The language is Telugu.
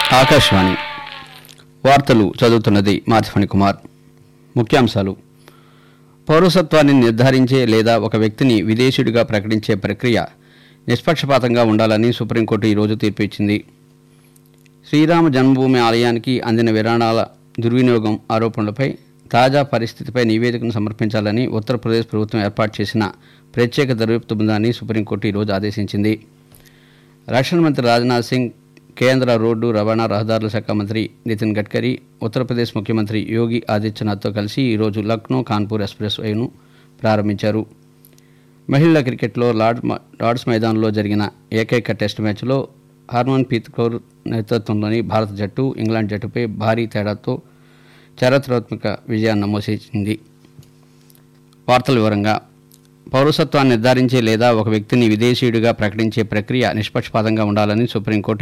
ఆకాశవాణి వార్తలు చదువుతున్నది మాధవని కుమార్ ముఖ్యాంశాలు పౌరసత్వాన్ని నిర్ధారించే లేదా ఒక వ్యక్తిని విదేశీయుడిగా ప్రకటించే ప్రక్రియ నిష్పక్షపాతంగా ఉండాలని సుప్రీంకోర్టు ఈరోజు తీర్పు ఇచ్చింది శ్రీరామ జన్మభూమి ఆలయానికి అందిన విరాళాల దుర్వినియోగం ఆరోపణలపై తాజా పరిస్థితిపై నివేదికను సమర్పించాలని ఉత్తరప్రదేశ్ ప్రభుత్వం ఏర్పాటు చేసిన ప్రత్యేక దర్యాప్తు బృందాన్ని సుప్రీంకోర్టు ఈరోజు ఆదేశించింది రక్షణ మంత్రి రాజ్నాథ్ సింగ్ కేంద్ర రోడ్డు రవాణా రహదారుల శాఖ మంత్రి నితిన్ గడ్కరీ ఉత్తరప్రదేశ్ ముఖ్యమంత్రి యోగి ఆదిత్యనాథ్తో కలిసి ఈరోజు లక్నో కాన్పూర్ ఎక్స్ప్రెస్ వేను ప్రారంభించారు మహిళల క్రికెట్లో లార్డ్ లార్డ్స్ మైదానంలో జరిగిన ఏకైక టెస్ట్ మ్యాచ్లో హార్మన్ పీత్ కౌర్ నేతృత్వంలోని భారత జట్టు ఇంగ్లాండ్ జట్టుపై భారీ తేడాతో చారిత్రాత్మక విజయాన్ని నమోదు చేసింది వార్తల వివరంగా పౌరసత్వాన్ని నిర్ధారించే లేదా ఒక వ్యక్తిని విదేశీయుడిగా ప్రకటించే ప్రక్రియ నిష్పక్షపాతంగా ఉండాలని సుప్రీంకోర్టు